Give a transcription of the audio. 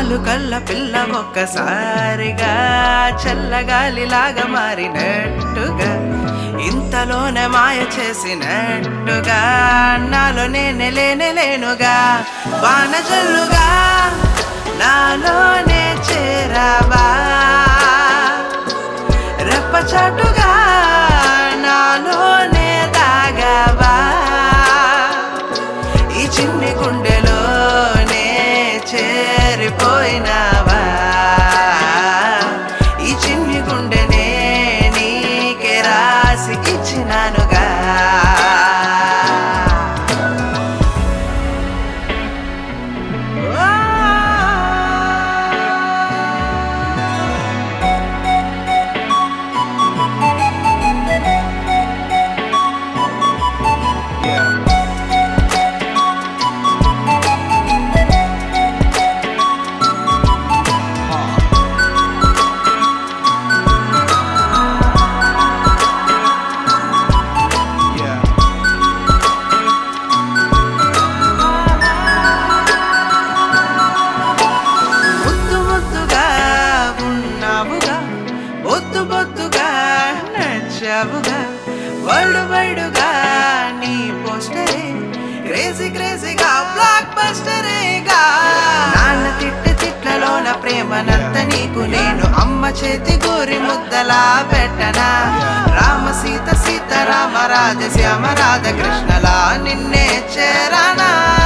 కళ్ళు కళ్ళ పిల్ల ఒక్కసారిగా చల్లగాలిలాగా మారినట్టుగా ఇంతలోనే మాయ చేసినట్టుగా నాలో నేనే లేనే లేనుగా వానజల్లుగా నాలోనే చేరావా రెప్పచాటుగా నాలోనే దాగావా ఈ చిన్ని గుండెలోనే చేరిపోయినావా ఈ చిన్ని గుండెనే నీకే రాసి ఇచ్చినానుగా ముద్దు ముద్దుగా ఉన్నావుగా బొద్దు బొద్దుగా నచ్చావుగా వరల్డ్ వైడ్గా నీ పోస్టరే క్రేజీ క్రేజీగా బ్లాక్ బస్టరేగా నాన్న తిట్టి తిట్లలోన ప్రేమనంత నీకు నేను అమ్మ చేతి గోరి ముద్దలా పెట్టనా రామ సీత సీత రామ రాజ శ్యామ రాధ కృష్ణలా నిన్నే చేరానా